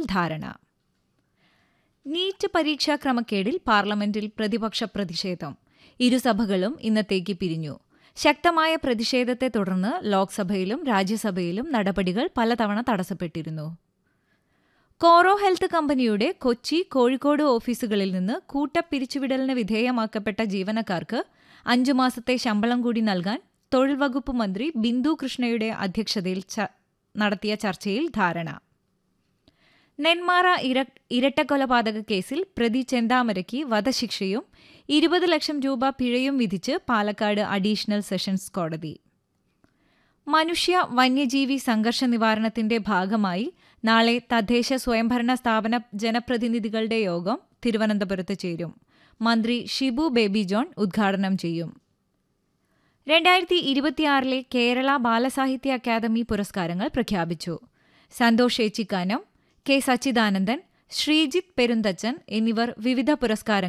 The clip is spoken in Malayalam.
ധാരണ നീറ്റ് പരീക്ഷാ ക്രമക്കേടിൽ പാർലമെന്റിൽ പ്രതിപക്ഷ പ്രതിഷേധം ഇരുസഭകളും ഇന്നത്തേക്ക് പിരിഞ്ഞു ശക്തമായ പ്രതിഷേധത്തെ തുടർന്ന് ലോക്സഭയിലും രാജ്യസഭയിലും നടപടികൾ പലതവണ തടസ്സപ്പെട്ടിരുന്നു കോറോ ഹെൽത്ത് കമ്പനിയുടെ കൊച്ചി കോഴിക്കോട് ഓഫീസുകളിൽ നിന്ന് കൂട്ടപ്പിരിച്ചുവിടലിന് വിധേയമാക്കപ്പെട്ട ജീവനക്കാർക്ക് അഞ്ചു മാസത്തെ ശമ്പളം കൂടി നൽകാൻ തൊഴിൽ വകുപ്പ് മന്ത്രി ബിന്ദു കൃഷ്ണയുടെ അധ്യക്ഷതയിൽ നടത്തിയ ചർച്ചയിൽ ധാരണ നെന്മാറ ഇര ഇരട്ടക്കൊലപാതക കേസിൽ പ്രതി ചെന്താമരയ്ക്ക് വധശിക്ഷയും ഇരുപത് ലക്ഷം രൂപ പിഴയും വിധിച്ച് പാലക്കാട് അഡീഷണൽ സെഷൻസ് കോടതി മനുഷ്യ വന്യജീവി സംഘർഷ നിവാരണത്തിന്റെ ഭാഗമായി നാളെ തദ്ദേശ സ്വയംഭരണ സ്ഥാപന ജനപ്രതിനിധികളുടെ യോഗം തിരുവനന്തപുരത്ത് ചേരും മന്ത്രി ഷിബു ബേബി ജോൺ ഉദ്ഘാടനം ചെയ്യും രണ്ടായിരത്തി ഇരുപത്തിയാറിലെ കേരള ബാലസാഹിത്യ അക്കാദമി പുരസ്കാരങ്ങൾ പ്രഖ്യാപിച്ചു സന്തോഷ് ഏച്ചിക്കാനം കെ സച്ചിദാനന്ദൻ ശ്രീജിത്ത് പെരുന്തച്ചൻ എന്നിവർ വിവിധ പുരസ്കാരങ്ങൾ